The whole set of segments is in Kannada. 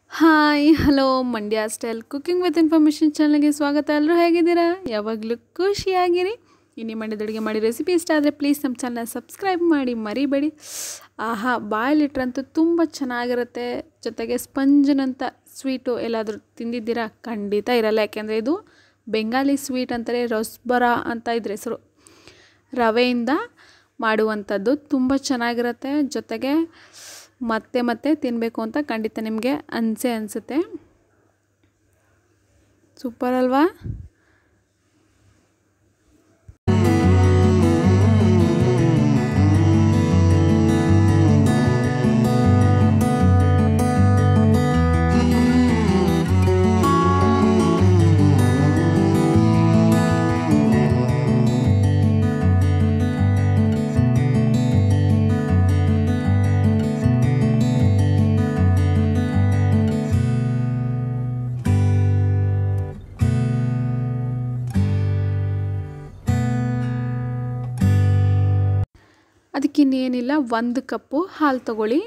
hi hello Mandya style cooking with information ಚಾನಲ್ಗೆ ಸ್ವಾಗತ ಎಲ್ಲರೂ ಹೇಗಿದ್ದೀರಾ ಯಾವಾಗಲೂ ಖುಷಿಯಾಗಿರಿ ಇನ್ನು ಮಂಡ್ಯದ ಅಡುಗೆ ಮಾಡಿ ರೆಸಿಪಿ ಇಷ್ಟ ಆದರೆ ಪ್ಲೀಸ್ ನಮ್ಮ ಚಾನಲ್ ಸಬ್ಸ್ಕ್ರೈಬ್ ಮಾಡಿ ಮರಿಬೇಡಿ ಆಹಾ ಬಾಯಲ್ಲಿಟ್ರಂತೂ ತುಂಬ ಚೆನ್ನಾಗಿರುತ್ತೆ ಜೊತೆಗೆ ಸ್ಪಂಜನಂತ ಸ್ವೀಟು ಎಲ್ಲಾದರೂ ತಿಂದಿದ್ದೀರಾ ಖಂಡಿತ ಇರಲ್ಲ ಯಾಕೆಂದರೆ ಇದು ಬೆಂಗಾಲಿ ಸ್ವೀಟ್ ಅಂತಾರೆ ರಸ್ಬರ ಅಂತ ಇದ್ರ ಹೆಸರು ರವೆಯಿಂದ ಮಾಡುವಂಥದ್ದು ತುಂಬ ಚೆನ್ನಾಗಿರುತ್ತೆ ಜೊತೆಗೆ ಮತ್ತೆ ಮತ್ತೆ ತಿನ್ನಬೇಕು ಅಂತ ಖಂಡಿತ ನಿಮಗೆ ಅನಿಸೇ ಅನಿಸುತ್ತೆ ಸೂಪರ್ ಅಲ್ವಾ ಅದಕ್ಕಿನ್ನೇನಿಲ್ಲ ಒಂದು ಕಪ್ಪು ಹಾಲು ತಗೊಳ್ಳಿ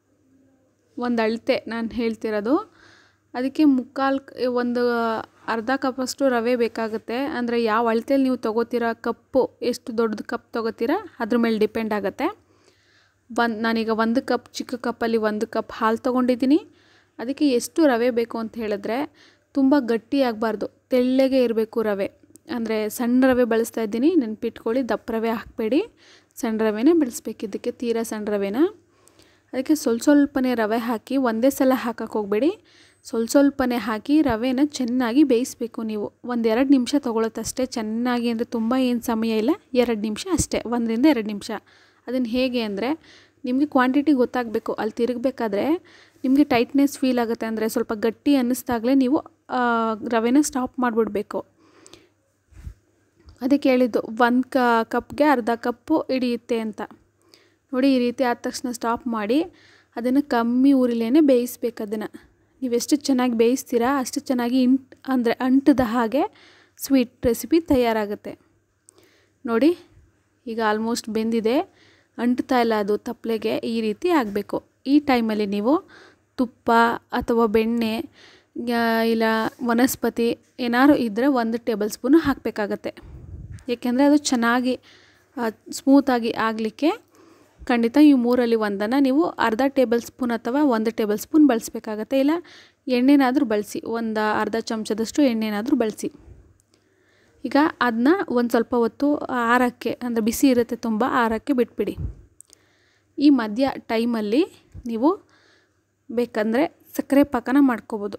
ಒಂದು ಅಳತೆ ನಾನು ಹೇಳ್ತಿರೋದು ಅದಕ್ಕೆ ಮುಕ್ಕಾಲು ಒಂದು ಅರ್ಧ ಕಪ್ಪಷ್ಟು ರವೆ ಬೇಕಾಗುತ್ತೆ ಅಂದರೆ ಯಾವ ಅಳತೆಯಲ್ಲಿ ನೀವು ತೊಗೋತೀರ ಕಪ್ಪು ಎಷ್ಟು ದೊಡ್ಡದು ಕಪ್ ತೊಗೋತೀರ ಅದ್ರ ಮೇಲೆ ಡಿಪೆಂಡ್ ಆಗುತ್ತೆ ಒಂದು ನಾನೀಗ ಒಂದು ಕಪ್ ಚಿಕ್ಕ ಕಪ್ಪಲ್ಲಿ ಒಂದು ಕಪ್ ಹಾಲು ತೊಗೊಂಡಿದ್ದೀನಿ ಅದಕ್ಕೆ ಎಷ್ಟು ರವೆ ಬೇಕು ಅಂತ ಹೇಳಿದ್ರೆ ತುಂಬ ಗಟ್ಟಿ ಆಗಬಾರ್ದು ತೆಳ್ಳಗೆ ಇರಬೇಕು ರವೆ ಅಂದರೆ ಸಣ್ಣ ರವೆ ಬಳಸ್ತಾ ಇದ್ದೀನಿ ನೆನ್ಪಿಟ್ಕೊಳ್ಳಿ ದಪ್ಪ ರವೆ ಹಾಕಬೇಡಿ ಸಣ್ಣ ರವೆನೇ ಬಳಸ್ಬೇಕು ಇದಕ್ಕೆ ತೀರಾ ಸಣ್ಣ ರವೆನ ಅದಕ್ಕೆ ಸ್ವಲ್ಪ ಸ್ವಲ್ಪನೇ ರವೆ ಹಾಕಿ ಒಂದೇ ಸಲ ಹಾಕಕ್ಕೆ ಹೋಗಬೇಡಿ ಸ್ವಲ್ಪ ಸ್ವಲ್ಪನೇ ಹಾಕಿ ರವೆನ ಚೆನ್ನಾಗಿ ಬೇಯಿಸಬೇಕು ನೀವು ಒಂದು ಎರಡು ನಿಮಿಷ ತೊಗೊಳತ್ತಷ್ಟೇ ಚೆನ್ನಾಗಿ ಅಂದರೆ ತುಂಬ ಏನು ಸಮಯ ಇಲ್ಲ ಎರಡು ನಿಮಿಷ ಅಷ್ಟೇ ಒಂದರಿಂದ ಎರಡು ನಿಮಿಷ ಅದನ್ನು ಹೇಗೆ ಅಂದರೆ ನಿಮಗೆ ಕ್ವಾಂಟಿಟಿ ಗೊತ್ತಾಗಬೇಕು ಅಲ್ಲಿ ತಿರುಗಬೇಕಾದ್ರೆ ನಿಮಗೆ ಟೈಟ್ನೆಸ್ ಫೀಲ್ ಆಗುತ್ತೆ ಅಂದರೆ ಸ್ವಲ್ಪ ಗಟ್ಟಿ ಅನ್ನಿಸ್ದಾಗಲೇ ನೀವು ರವೆನ ಸ್ಟಾಪ್ ಮಾಡಿಬಿಡ್ಬೇಕು ಅದಕ್ಕೆ ಹೇಳಿದ್ದು ಒಂದು ಕ ಕಪ್ಗೆ ಅರ್ಧ ಕಪ್ಪು ಹಿಡಿಯುತ್ತೆ ಅಂತ ನೋಡಿ ಈ ರೀತಿ ಆದ ತಕ್ಷಣ ಸ್ಟಾಪ್ ಮಾಡಿ ಅದನ್ನು ಕಮ್ಮಿ ಊರಿಲೇ ಬೇಯಿಸ್ಬೇಕು ಅದನ್ನು ನೀವೆಷ್ಟು ಚೆನ್ನಾಗಿ ಬೇಯಿಸ್ತೀರಾ ಅಷ್ಟು ಚೆನ್ನಾಗಿ ಇಂಟ್ ಅಂದರೆ ಅಂಟದ ಹಾಗೆ ಸ್ವೀಟ್ ರೆಸಿಪಿ ತಯಾರಾಗುತ್ತೆ ನೋಡಿ ಈಗ ಆಲ್ಮೋಸ್ಟ್ ಬೆಂದಿದೆ ಅಂಟ್ತಾ ಇಲ್ಲ ಅದು ತಪ್ಪಲೆಗೆ ಈ ರೀತಿ ಆಗಬೇಕು ಈ ಟೈಮಲ್ಲಿ ನೀವು ತುಪ್ಪ ಅಥವಾ ಬೆಣ್ಣೆ ಇಲ್ಲ ವನಸ್ಪತಿ ಏನಾದ್ರು ಇದ್ದರೆ ಒಂದು ಟೇಬಲ್ ಸ್ಪೂನು ಹಾಕಬೇಕಾಗತ್ತೆ ಏಕೆಂದರೆ ಅದು ಚೆನ್ನಾಗಿ ಸ್ಮೂತಾಗಿ ಆಗಲಿಕ್ಕೆ ಖಂಡಿತ ಈ ಮೂರಲ್ಲಿ ಒಂದನ್ನು ನೀವು ಅರ್ಧ ಟೇಬಲ್ ಸ್ಪೂನ್ ಅಥವಾ ಒಂದು ಟೇಬಲ್ ಸ್ಪೂನ್ ಬಳಸಬೇಕಾಗತ್ತೆ ಇಲ್ಲ ಎಣ್ಣೆನಾದರೂ ಬಳಸಿ ಒಂದು ಅರ್ಧ ಚಮಚದಷ್ಟು ಎಣ್ಣೆನಾದರೂ ಬಳಸಿ ಈಗ ಅದನ್ನ ಒಂದು ಸ್ವಲ್ಪ ಹೊತ್ತು ಆರಕ್ಕೆ ಅಂದರೆ ಬಿಸಿ ಇರುತ್ತೆ ತುಂಬ ಆರಕ್ಕೆ ಬಿಟ್ಬಿಡಿ ಈ ಮಧ್ಯ ಟೈಮಲ್ಲಿ ನೀವು ಬೇಕಂದರೆ ಸಕ್ಕರೆ ಪಾಕನ ಮಾಡ್ಕೋಬೋದು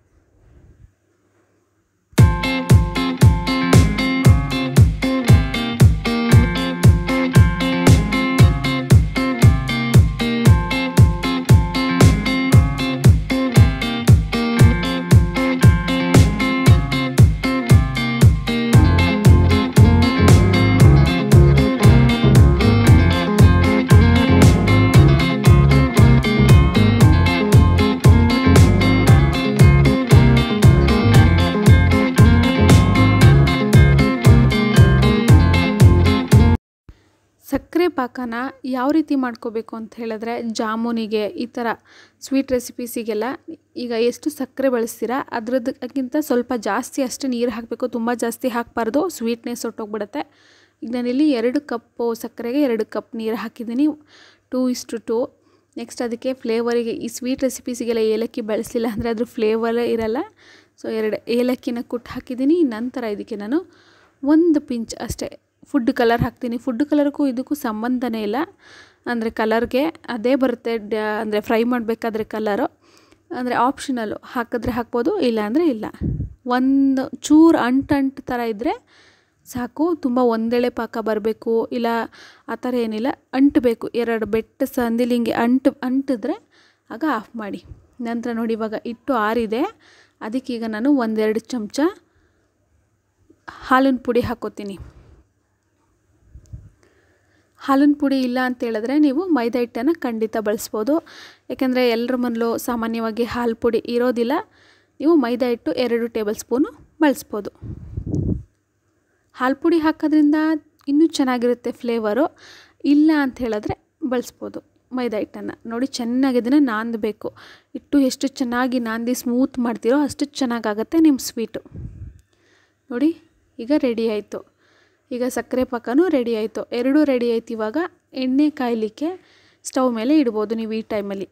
ಸಕ್ಕರೆ ಪಾಕನ ಯಾವ ರೀತಿ ಮಾಡ್ಕೋಬೇಕು ಅಂತ ಹೇಳಿದ್ರೆ ಜಾಮೂನಿಗೆ ಈ ಥರ ಸ್ವೀಟ್ ರೆಸಿಪೀಸಿಗೆಲ್ಲ ಈಗ ಎಷ್ಟು ಸಕ್ಕರೆ ಬಳಸ್ತೀರಾ ಅದ್ರದ್ದಕ್ಕಿಂತ ಸ್ವಲ್ಪ ಜಾಸ್ತಿ ಅಷ್ಟು ನೀರು ಹಾಕಬೇಕು ತುಂಬ ಜಾಸ್ತಿ ಹಾಕಬಾರ್ದು ಸ್ವೀಟ್ನೆಸ್ ಹೊಟ್ಟೋಗ್ಬಿಡುತ್ತೆ ಈಗ ನಾನಿಲ್ಲಿ ಎರಡು ಕಪ್ಪು ಸಕ್ಕರೆಗೆ ಎರಡು ಕಪ್ ನೀರು ಹಾಕಿದ್ದೀನಿ ಟೂ ಇಸ್ಟು ಟು ನೆಕ್ಸ್ಟ್ ಅದಕ್ಕೆ ಫ್ಲೇವರಿಗೆ ಈ ಸ್ವೀಟ್ ರೆಸಿಪೀಸಿಗೆಲ್ಲ ಏಲಕ್ಕಿ ಬಳಸಲಿಲ್ಲ ಅಂದರೆ ಅದ್ರ ಫ್ಲೇವರೇ ಇರಲ್ಲ ಸೊ ಎರಡು ಏಲಕ್ಕಿನ ಕುಟ್ಟು ಹಾಕಿದ್ದೀನಿ ನಂತರ ಇದಕ್ಕೆ ನಾನು ಒಂದು ಪಿಂಚ್ ಅಷ್ಟೇ ಫುಡ್ ಕಲರ್ ಹಾಕ್ತೀನಿ ಫುಡ್ ಕಲರ್ಗೂ ಇದಕ್ಕೂ ಸಂಬಂಧನೇ ಇಲ್ಲ ಅಂದರೆ ಕಲರ್ಗೆ ಅದೇ ಬರುತ್ತೆ ಡ ಅಂದರೆ ಫ್ರೈ ಮಾಡಬೇಕಾದ್ರೆ ಕಲರು ಅಂದರೆ ಆಪ್ಷನಲ್ಲು ಹಾಕಿದ್ರೆ ಹಾಕ್ಬೋದು ಇಲ್ಲ ಅಂದರೆ ಇಲ್ಲ ಒಂದು ಚೂರು ಅಂಟು ಅಂಟು ಥರ ಇದ್ದರೆ ಸಾಕು ತುಂಬ ಒಂದೆಳೆ ಪಾಕ ಬರಬೇಕು ಇಲ್ಲ ಆ ಥರ ಏನಿಲ್ಲ ಅಂಟಬೇಕು ಎರಡು ಬೆಟ್ಟ ಸಂದಿಲಿ ಹಿಂಗೆ ಅಂಟು ಅಂಟಿದ್ರೆ ಆಗ ಆಫ್ ಮಾಡಿ ನಂತರ ನೋಡಿ ಇವಾಗ ಇಟ್ಟು ಆರಿದೆ ಅದಕ್ಕೀಗ ನಾನು ಒಂದೆರಡು ಚಮಚ ಹಾಲಿನ ಪುಡಿ ಹಾಕೋತೀನಿ ಹಾಲಿನ ಪುಡಿ ಇಲ್ಲ ಅಂತ ಹೇಳಿದ್ರೆ ನೀವು ಮೈದಾ ಹಿಟ್ಟನ್ನು ಖಂಡಿತ ಬಳಸ್ಬೋದು ಯಾಕೆಂದರೆ ಎಲ್ಲರ ಮನೇಲೂ ಸಾಮಾನ್ಯವಾಗಿ ಹಾಲು ಪುಡಿ ಇರೋದಿಲ್ಲ ನೀವು ಮೈದಾ ಹಿಟ್ಟು ಎರಡು ಟೇಬಲ್ ಸ್ಪೂನು ಬಳಸ್ಬೋದು ಹಾಲು ಪುಡಿ ಹಾಕೋದ್ರಿಂದ ಇನ್ನೂ ಚೆನ್ನಾಗಿರುತ್ತೆ ಫ್ಲೇವರು ಇಲ್ಲ ಅಂತ ಹೇಳಿದ್ರೆ ಬಳಸ್ಬೋದು ಮೈದಾ ಹಿಟ್ಟನ್ನು ನೋಡಿ ಚೆನ್ನಾಗಿ ಅದನ್ನು ನಾದಬೇಕು ಹಿಟ್ಟು ಎಷ್ಟು ಚೆನ್ನಾಗಿ ನಾದಿ ಸ್ಮೂತ್ ಮಾಡ್ತೀರೋ ಅಷ್ಟು ಚೆನ್ನಾಗಾಗತ್ತೆ ನಿಮ್ಮ ಸ್ವೀಟು ನೋಡಿ ಈಗ ರೆಡಿ ಆಯಿತು ಈಗ ಸಕ್ಕರೆ ಪಾಕನೂ ರೆಡಿ ಆಯಿತು ಎರಡೂ ರೆಡಿ ಆಯ್ತು ಇವಾಗ ಎಣ್ಣೆ ಕಾಯಲಿಕ್ಕೆ ಸ್ಟವ್ ಮೇಲೆ ಇಡ್ಬೋದು ನೀವು ಈ ಟೈಮಲ್ಲಿ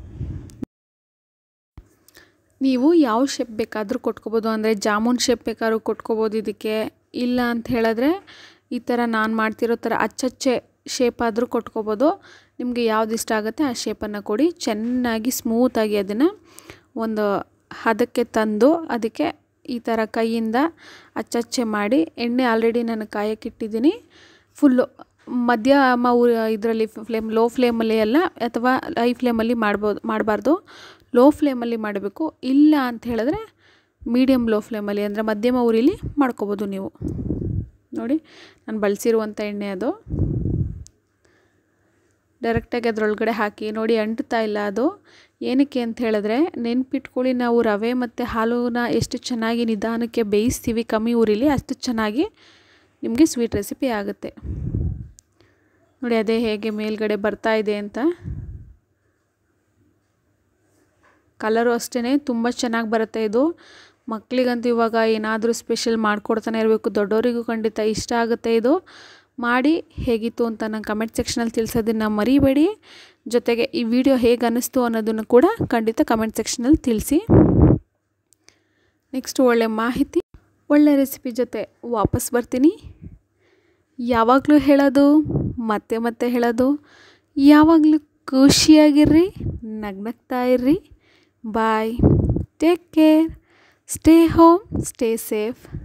ನೀವು ಯಾವ ಶೇಪ್ ಬೇಕಾದರೂ ಕೊಟ್ಕೋಬೋದು ಅಂದರೆ ಜಾಮೂನ್ ಶೇಪ್ ಬೇಕಾದ್ರೂ ಕೊಟ್ಕೋಬೋದು ಇದಕ್ಕೆ ಇಲ್ಲ ಅಂತ ಹೇಳಿದ್ರೆ ಈ ಥರ ನಾನು ಮಾಡ್ತಿರೋ ಥರ ಅಚ್ಚಚ್ಚೆ ಶೇಪ್ ಆದರೂ ಕೊಟ್ಕೋಬೋದು ನಿಮಗೆ ಯಾವ್ದು ಇಷ್ಟ ಆಗುತ್ತೆ ಆ ಶೇಪನ್ನು ಕೊಡಿ ಚೆನ್ನಾಗಿ ಸ್ಮೂತಾಗಿ ಅದನ್ನು ಒಂದು ಹದಕ್ಕೆ ತಂದು ಅದಕ್ಕೆ ಈ ಥರ ಕೈಯಿಂದ ಅಚ್ಚಚ್ಚೆ ಮಾಡಿ ಎಣ್ಣೆ ಆಲ್ರೆಡಿ ನಾನು ಕಾಯಕ್ಕಿಟ್ಟಿದ್ದೀನಿ ಫುಲ್ಲು ಮಧ್ಯಮ ಇದರಲ್ಲಿ ಫ್ಲೇಮ್ ಲೋ ಫ್ಲೇಮಲ್ಲಿ ಅಲ್ಲ ಅಥವಾ ಹೈ ಫ್ಲೇಮಲ್ಲಿ ಮಾಡ್ಬೋದು ಮಾಡಬಾರ್ದು ಲೋ ಫ್ಲೇಮಲ್ಲಿ ಮಾಡಬೇಕು ಇಲ್ಲ ಅಂತ ಹೇಳಿದ್ರೆ ಮೀಡಿಯಮ್ ಲೋ ಫ್ಲೇಮಲ್ಲಿ ಅಂದರೆ ಮಧ್ಯಮ ಉರಿಲಿ ಮಾಡ್ಕೋಬೋದು ನೀವು ನೋಡಿ ನಾನು ಬಳಸಿರುವಂಥ ಎಣ್ಣೆ ಅದು ಡೈರೆಕ್ಟಾಗಿ ಅದರೊಳಗಡೆ ಹಾಕಿ ನೋಡಿ ಅಂಟ್ತಾ ಇಲ್ಲ ಅದು ಏನಕ್ಕೆ ಅಂತ ಹೇಳಿದ್ರೆ ನೆನ್ಪಿಟ್ಕೊಳ್ಳಿ ನಾವು ರವೆ ಮತ್ತು ಹಾಲುನ ಎಷ್ಟು ಚೆನ್ನಾಗಿ ನಿಧಾನಕ್ಕೆ ಬೇಯಿಸ್ತೀವಿ ಕಮ್ಮಿ ಉರಿಲಿ ಅಷ್ಟು ಚೆನ್ನಾಗಿ ನಿಮಗೆ ಸ್ವೀಟ್ ರೆಸಿಪಿ ಆಗುತ್ತೆ ನೋಡಿ ಅದೇ ಹೇಗೆ ಮೇಲ್ಗಡೆ ಬರ್ತಾ ಇದೆ ಅಂತ ಕಲರು ಅಷ್ಟೇ ತುಂಬ ಚೆನ್ನಾಗಿ ಬರುತ್ತೆ ಇದು ಮಕ್ಕಳಿಗಂತೂ ಇವಾಗ ಏನಾದರೂ ಸ್ಪೆಷಲ್ ಮಾಡಿಕೊಡ್ತಾನೆ ಇರಬೇಕು ದೊಡ್ಡವರಿಗೂ ಖಂಡಿತ ಇಷ್ಟ ಆಗುತ್ತೆ ಇದು ಮಾಡಿ ಹೇಗಿತ್ತು ಅಂತ ನಂಗೆ ಕಮೆಂಟ್ ಸೆಕ್ಷನಲ್ಲಿ ತಿಳಿಸೋದನ್ನು ಮರಿಬೇಡಿ ಜೊತೆಗೆ ಈ ವಿಡಿಯೋ ಹೇಗೆ ಅನ್ನಿಸ್ತು ಅನ್ನೋದನ್ನು ಕೂಡ ಖಂಡಿತ ಕಮೆಂಟ್ ಸೆಕ್ಷನಲ್ಲಿ ತಿಳಿಸಿ ನೆಕ್ಸ್ಟ್ ಒಳ್ಳೆ ಮಾಹಿತಿ ಒಳ್ಳೆ ರೆಸಿಪಿ ಜೊತೆ ವಾಪಸ್ ಬರ್ತೀನಿ ಯಾವಾಗಲೂ ಹೇಳೋದು ಮತ್ತೆ ಮತ್ತೆ ಹೇಳೋದು ಯಾವಾಗಲೂ ಖುಷಿಯಾಗಿರ್ರಿ ನಗ್ನಗ್ತಾ ಇರ್ರಿ bye take care stay home stay safe